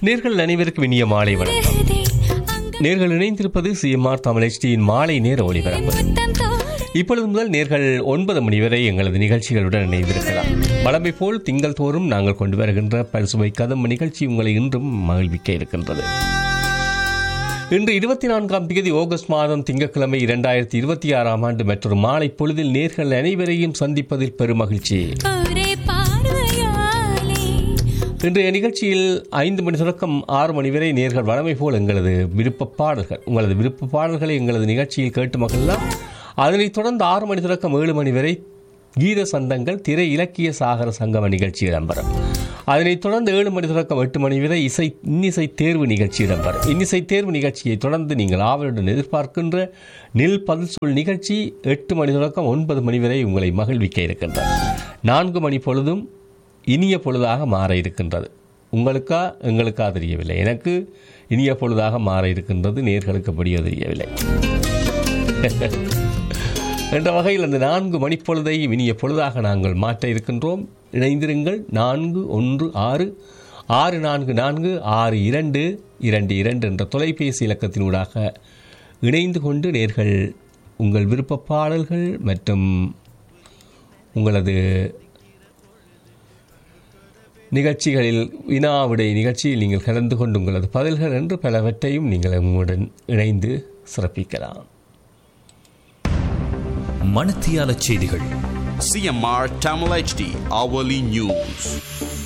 நேர்கள் அனைவருக்கும் இனிய மாலை வணக்கம் நேர்கள் இணைந்திருப்பது சிஎம்ஆர் தமிழ் HDயின் மாலை நேர ஒளிபரப்பு இப்பொழுது முதல் நேர்கள் ஒன்பது மணி வரை எங்களது நிகழ்ச்சிகளுடன் இணைந்திருக்கலாம் வளமை போல் திங்கள் தோறும் நாங்கள் கொண்டு வருகின்ற பரிசுவை கதம் நிகழ்ச்சி உங்களை இன்றும் மகிழ்விக்க இருக்கின்றது இன்று இருபத்தி நான்காம் தேதி ஆகஸ்ட் மாதம் திங்கட்கிழமை இரண்டாயிரத்தி இருபத்தி ஆறாம் ஆண்டு மற்றொரு மாலை பொழுதில் நேர்கள் அனைவரையும் சந்திப்பதில் பெருமகிழ்ச்சி ஒரே பார்வையாலே இன்றைய நிகழ்ச்சியில் ஐந்து மணி தொடக்கம் ஆறு மணி வரை நேர்கள் வழமை போல் எங்களது விருப்ப பாடல்கள் உங்களது விருப்ப பாடல்களை எங்களது நிகழ்ச்சியில் கேட்டு மகிழலாம் அதனைத் தொடர்ந்து ஆறு மணி தொடக்கம் ஏழு மணி வரை கீத சந்தங்கள் திரை இலக்கிய சாகர சங்கம நிகழ்ச்சி இடம்பெறும் அதனைத் தொடர்ந்து ஏழு மணி தொடக்கம் எட்டு மணி வரை இசை இன்னிசை தேர்வு நிகழ்ச்சி இடம்பெறும் இன்னிசை தேர்வு நிகழ்ச்சியை தொடர்ந்து நீங்கள் ஆவலுடன் எதிர்பார்க்கின்ற நில் பதில் சொல் நிகழ்ச்சி எட்டு மணி தொடக்கம் ஒன்பது மணி வரை உங்களை மகிழ்விக்க இருக்கின்றது நான்கு மணி பொழுதும் இனிய பொழுதாக மாற இருக்கின்றது உங்களுக்கா எங்களுக்கா தெரியவில்லை எனக்கு இனிய பொழுதாக மாற இருக்கின்றது நேர்களுக்கு அப்படியோ தெரியவில்லை என்ற வகையில் அந்த நான்கு மணிப்பொழுதை இனிய பொழுதாக நாங்கள் மாற்ற இருக்கின்றோம் இணைந்திருங்கள் நான்கு ஒன்று ஆறு ஆறு நான்கு நான்கு ஆறு இரண்டு இரண்டு இரண்டு என்ற தொலைபேசி இலக்கத்தினூடாக இணைந்து கொண்டு நேர்கள் உங்கள் விருப்ப பாடல்கள் மற்றும் உங்களது நிகழ்ச்சிகளில் வினாவிடை நிகழ்ச்சியில் நீங்கள் கலந்து கொண்டு உங்களது பதில்கள் என்று பலவற்றையும் நீங்கள் உங்களுடன் இணைந்து சிறப்பிக்கலாம் மணத்தியால செய்திகள் CMR Tamil HD hourly news.